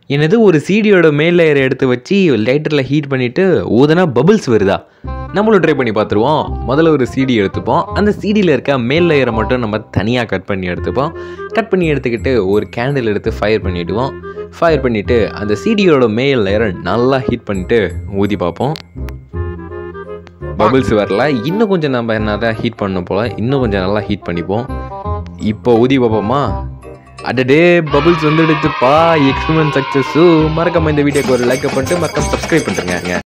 என்னது ஒரு சீடியோட மேல் லேயரை எடுத்து வச்சு லைட்டரில் ஹீட் பண்ணிவிட்டு ஊதுனா பபிள்ஸ் வருதா நம்மளும் ட்ரை பண்ணி பார்த்துருவோம் முதல்ல ஒரு சிடி எடுத்துப்போம் அந்த சிடியில் இருக்க மேல் லேயரை மட்டும் நம்ம தனியாக கட் பண்ணி எடுத்துப்போம் கட் பண்ணி எடுத்துக்கிட்டு ஒரு கேண்டில் எடுத்து ஃபயர் பண்ணிவிடுவோம் ஃபயர் பண்ணிவிட்டு அந்த சிடியோட மேல் லேயரை நல்லா ஹீட் பண்ணிவிட்டு ஊதி பார்ப்போம் பபிள்ஸ் வரல இன்னும் கொஞ்சம் நம்ம நல்லா ஹீட் பண்ண போல இன்னும் கொஞ்சம் நல்லா ஹீட் பண்ணிப்போம் இப்போ ஊதி பார்ப்போமா அடடே பபிள்ஸ் வந்துடுச்சுப்பா எக்ஸ்பெரிமெண்ட் சக்ஸஸு மறக்காம இந்த வீடியோக்கு ஒரு லைக் பண்ணிட்டு மறக்காம சப்ஸ்கிரைப் பண்ணுறேங்க